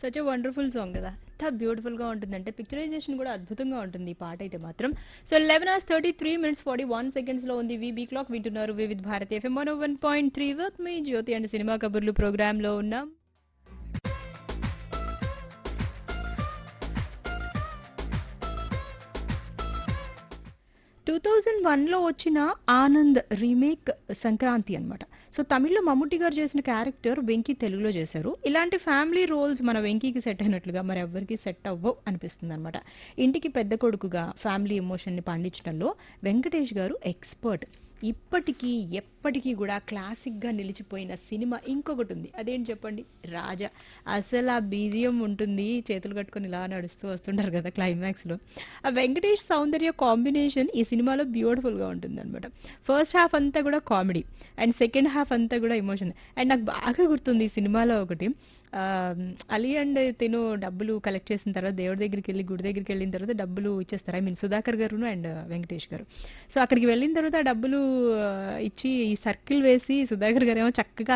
such a wonderful song కదా ఎంత బ్యూటిఫుల్గా ఉంటుందంటే పిక్చరైజేషన్ కూడా అద్భుతంగా ఉంటుంది ఈ పాట అయితే మాత్రం so eleven hours thirty three minutes forty one సెకండ్స్లో ఉంది వీబీ క్లాక్ వింటున్నారు Vividh Bharati F M one one point three వర్క్ మీ జ్యోతి అండ్ సినిమా కబుర్లు ప్రోగ్రాంలో ఉన్నాం టూ థౌజండ్ వన్లో వచ్చిన ఆనంద్ రీమేక్ సంక్రాంతి అన్నమాట సో తమిళ్లో మమ్ముట్టి గారు చేసిన క్యారెక్టర్ వెంకీ తెలుగులో చేశారు ఇలాంటి ఫ్యామిలీ రోల్స్ మన వెంకీకి సెట్ అయినట్లుగా మరి ఎవరికి సెట్ అవ్వవు అనిపిస్తుంది అనమాట ఇంటికి పెద్ద కొడుకుగా ఫ్యామిలీ ఎమోషన్ని పండించడంలో వెంకటేష్ గారు ఎక్స్పర్ట్ ఇప్పటికీ ఎప్పటికీ కూడా క్లాసిక్గా నిలిచిపోయిన సినిమా ఇంకొకటి ఉంది అదేంటి చెప్పండి రాజా అసలు ఆ బీజియం ఉంటుంది చేతులు కట్టుకొని ఇలా నడుస్తూ వస్తుంటారు కదా క్లైమాక్స్లో ఆ వెంకటేష్ సౌందర్య కాంబినేషన్ ఈ సినిమాలో బ్యూటిఫుల్గా ఉంటుంది అనమాట ఫస్ట్ హాఫ్ అంతా కూడా కామెడీ అండ్ సెకండ్ హాఫ్ అంతా కూడా ఎమోషన్ అండ్ నాకు బాగా గుర్తుంది ఈ సినిమాలో ఒకటి ఆ, అలీ అండ్ తిను డబ్బులు కలెక్ట్ చేసిన తర్వాత దేవుడి దగ్గరికి వెళ్ళి గుడి దగ్గరికి వెళ్ళిన తర్వాత డబ్బులు ఇచ్చేస్తారు ఐ మీన్ సుధాకర్ గారును అండ్ వెంకటేష్ గారు సో అక్కడికి వెళ్ళిన తర్వాత ఆ డబ్బులు ఆ, ఇచ్చి ఈ సర్కిల్ వేసి సుధాకర్ గారు ఏమో చక్కగా